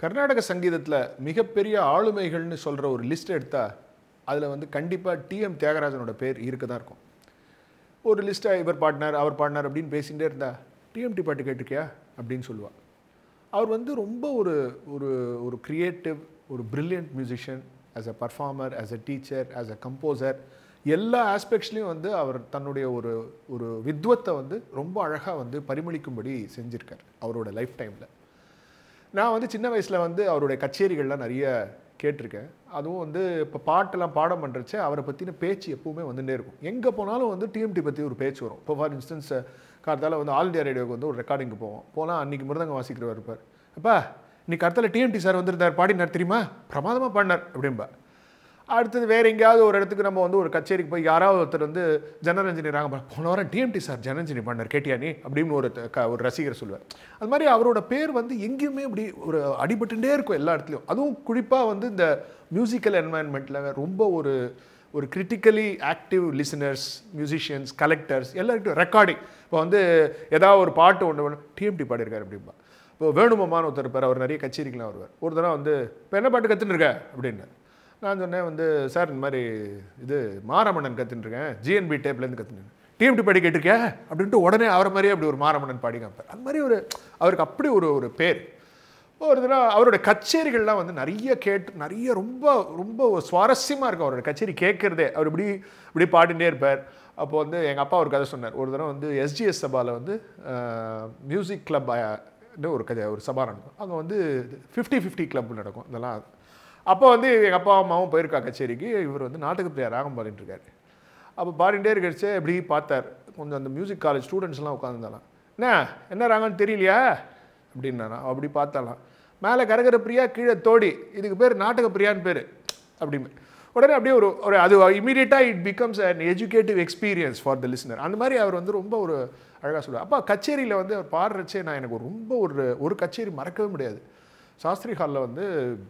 கர்நாடக சங்கீதத்தில் மிகப்பெரிய ஆளுமைகள்னு சொல்கிற ஒரு லிஸ்ட் எடுத்தா அதில் வந்து கண்டிப்பாக டிஎம் தியாகராஜனோட பேர் இருக்க தான் இருக்கும் ஒரு லிஸ்ட்டை இவர் பாடினார் அவர் பாடினார் அப்படின்னு பேசிகிட்டே இருந்தா டிஎம்டி பாட்டு கேட்டிருக்கியா அப்படின்னு சொல்லுவாள் அவர் வந்து ரொம்ப ஒரு ஒரு ஒரு க்ரியேட்டிவ் ஒரு brilliant musician as a performer as a teacher as a composer எல்லா ஆஸ்பெக்ட்ஸ்லையும் வந்து அவர் தன்னுடைய ஒரு ஒரு வித்வத்தை வந்து ரொம்ப அழகாக வந்து பரிமளிக்கும்படி செஞ்சுருக்கார் அவரோட லைஃப் டைமில் நான் வந்து சின்ன வயசில் வந்து அவருடைய கச்சேரிகள்லாம் நிறைய கேட்டிருக்கேன் அதுவும் வந்து இப்போ பாட்டெல்லாம் பாடம் பண்ணுறச்சே அவரை பற்றின பேச்சு எப்பவுமே வந்துட்டே இருக்கும் எங்கே போனாலும் வந்து டிஎம்டி பற்றி ஒரு பேச்சு வரும் இப்போ ஃபார் இன்ஸ்டன்ஸ் கார்த்தால வந்து ஆல் இந்தியா ரேடியோக்கு வந்து ஒரு ரெக்கார்டிங்க்கு போவோம் போனால் அன்றைக்கி மிருதங்க வாசிக்கிறவர் இருப்பார் அப்பா இன்னைக்கு கார்த்தால டிஎம்டி சார் வந்திருந்தார் பாடினார் தெரியுமா பிரமாதமாக பாடினார் அப்படின்பா அடுத்தது வேற எங்கேயாவது ஒரு இடத்துக்கு நம்ம வந்து ஒரு கச்சேரிக்கு போய் யாராவது ஒருத்தர் வந்து ஜனரஞ்சனி ராங்க போன வாரம் டிஎம்டி சார் ஜனரஞ்சனி பண்ணார் கேட்டியா நீ அப்படின்னு ஒரு த- க- ஒரு ரசிகர் சொல்லுவார் அது மாதிரி அவரோட பேர் வந்து எங்கேயுமே இப்படி ஒரு அடிபட்டுட்டே இருக்கும் எல்லா இடத்துலையும் அதுவும் குறிப்பாக வந்து இந்த மியூசிக்கல் என்வாயன்மெண்ட்டில் ரொம்ப ஒரு ஒரு critically active listeners musicians collectors எல்லாருக்கும் ரெக்கார்டிங் இப்போ வந்து ஏதாவது ஒரு பாட்டு ஒன்று டிஎம்டி பாடியிருக்காரு அப்படிம்பா இப்போ வேணுமாமான்னு ஒருத்தர் இருப்பார் அவர் நிறைய கச்சேரிக்கெலாம் வருவார் ஒரு தடவை வந்து இப்போ என்ன பாட்டு கற்றுன்னு இருக்க அப்படின்னு நான் சொன்னேன் வந்து சார் இந்த மாதிரி இது மாரமணன் கற்றுன்னு இருக்கேன் ஜிஎன்பி டேப்லேருந்து கற்றுனேன் டிஎம்டி பாடி கேட்டிருக்கியா அப்படின்ட்டு உடனே அவரை மாதிரியே அப்படி ஒரு மாரமணன் பாடி காமிப்பார் அது மாதிரி ஒரு அவருக்கு அப்படி ஒரு ஒரு பேர் ஒரு தடவை அவரோட கச்சேரிகள்லாம் வந்து நிறைய கேட்டு நிறைய ரொம்ப ரொம்ப சுவாரஸ்யமாக இருக்கும் அவரோட கச்சேரி கேட்குறதே அவர் இப்படி இப்படி பாடிட்டே இருப்பார் அப்போ வந்து எங்கள் அப்பா ஒரு கதை சொன்னார் ஒரு தடவை வந்து எஸ்ஜிஎஸ் சபாவில் வந்து மியூசிக் கிளப் ஒரு கதை ஒரு சபா நடக்கும் அங்கே வந்து ஃபிஃப்டி ஃபிஃப்டி கிளப் நடக்கும் இதெல்லாம் அப்போ வந்து எங்கள் அப்பா அம்மாவும் போயிருக்கா கச்சேரிக்கு இவர் வந்து நாட்டுக்கு பிரியா ராகம் பாடிட்டு இருக்காரு அப்போ பாடிட்டே இருக்கிறச்சே இப்படி பார்த்தார் கொஞ்சம் அந்த மியூசிக் காலேஜ் ஸ்டூடெண்ட்ஸ்லாம் உட்காந்துருந்தாலாம் என்ன என்ன ராகம்னு தெரியலையா அப்படின்னா அப்படி பார்த்தாலாம் மேலே கரகர பிரியா கீழே தோடி இதுக்கு பேர் நாடக பிரியான்னு பேர் அப்படின்னு உடனே அப்படியே ஒரு ஒரு அது இமீடியட்டாக it becomes an educative experience for the listener அந்த மாதிரி அவர் வந்து ரொம்ப ஒரு அழகாக சொல்லுவார் அப்பா கச்சேரியில் வந்து அவர் பாடுறச்சே நான் எனக்கு ரொம்ப ஒரு ஒரு கச்சேரி மறக்கவே முடியாது சாஸ்திரி ஹாலில் வந்து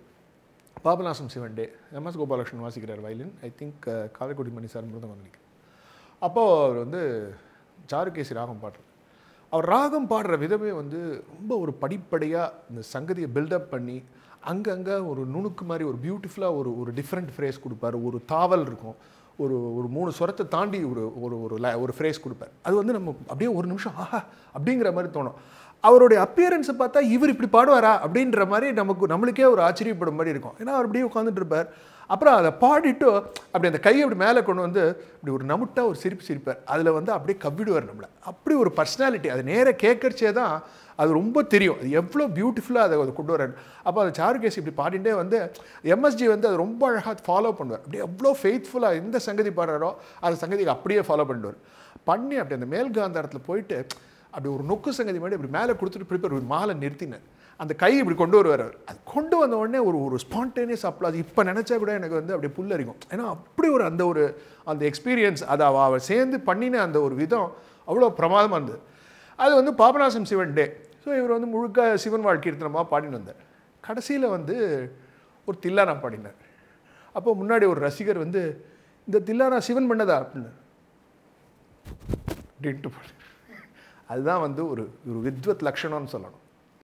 பாபநாசம் சிவன் டே எம்எஸ் கோபாலகிருஷ்ணன் வாசிக்கிறார் violin I think Karaikudi Mani sir மிருதம் நினைக்கிறேன் அப்போது அவர் வந்து சாருகேசி ராகம் பாடுறார் அவர் ராகம் பாடுற விதமே வந்து ரொம்ப ஒரு படிப்படியாக இந்த சங்கதியை பில்டப் பண்ணி அங்கங்கே ஒரு நுணுக்கு மாதிரி ஒரு பியூட்டிஃபுல்லாக ஒரு ஒரு டிஃப்ரெண்ட் ஃப்ரேஸ் கொடுப்பாரு ஒரு தாவல் இருக்கும் ஒரு ஒரு மூணு ஸ்வரத்தை தாண்டி ஒரு ஒரு ஒரு ல- ஒரு ஃப்ரேஸ் கொடுப்பார் அது வந்து நம்ம அப்படியே ஒரு நிமிஷம் ஆஹா அப்படிங்கிற மாதிரி தோணும் அவருடைய அப்பியரன்ஸை பார்த்தா இவர் இப்படி பாடுவாரா அப்படின்ற மாதிரி நமக்கு நம்மளுக்கே ஒரு ஆச்சரியப்படும் மாதிரி இருக்கும் ஏன்னா அவர் அப்படியே உட்காந்துட்டு இருப்பார் அப்புறம் அதை பாடிட்டு அப்படி அந்த கையை அப்படி மேலே கொண்டு வந்து இப்படி ஒரு நமுட்டா ஒரு சிரிப்பு சிரிப்பார் அதில் வந்து அப்படியே கவ்விடுவார் நம்மளை அப்படி ஒரு பர்சனாலிட்டி அது நேராக கேட்கறச்சே தான் அது ரொம்ப தெரியும் அது எவ்வளோ பியூட்டிஃபுல்லாக அதை அதை கொண்டு வர்றாரு அப்போ அந்த சாருகேசி இப்படி பாடிட்டே வந்து எம்எஸ்ஜி வந்து அது ரொம்ப அழகாக ஃபாலோ பண்ணுவார் அப்படியே எவ்வளோ ஃபெய்த்ஃபுல்லாக எந்த சங்கதி பாடுறாரோ அந்த சங்கதிக்கு அப்படியே ஃபாலோ பண்ணிடுவார் பண்ணி அப்படி அந்த மேல் காந்தாரத்தில் போயிட்டு அப்படி ஒரு நொக்கு சங்கதி மாதிரி இப்படி மேலே கொடுத்துட்டு ப்ரிப்பேர் ஒரு மாலை நிறுத்தினார் அந்த கை இப்படி கொண்டு வருவார் அவர் அது கொண்டு வந்த உடனே ஒரு ஒரு ஸ்பான்டேனியஸ் அப்ளாஸ் இப்போ நினச்சா கூட எனக்கு வந்து அப்படியே புல்லரிக்கும் ஏன்னா அப்படி ஒரு அந்த ஒரு அந்த எக்ஸ்பீரியன்ஸ் அதை அவ அவள் சேர்ந்து பண்ணின அந்த ஒரு விதம் அவ்வளோ பிரமாதமாக இருந்தது அது வந்து பாபநாசம் சிவன் டே ஸோ இவர் வந்து முழுக்க சிவன் வாழ்க்கீர்த்தனமாக பாடின்னு வந்தார் கடைசியில் வந்து ஒரு தில்லானா பாடினார் அப்போ முன்னாடி ஒரு ரசிகர் வந்து இந்த தில்லானா சிவன் பண்ணதா அப்படின்னு அப்படின்ட்டு பாடி அதுதான் வந்து ஒரு ஒரு வித்வத் லக்ஷணம்னு சொல்லணும்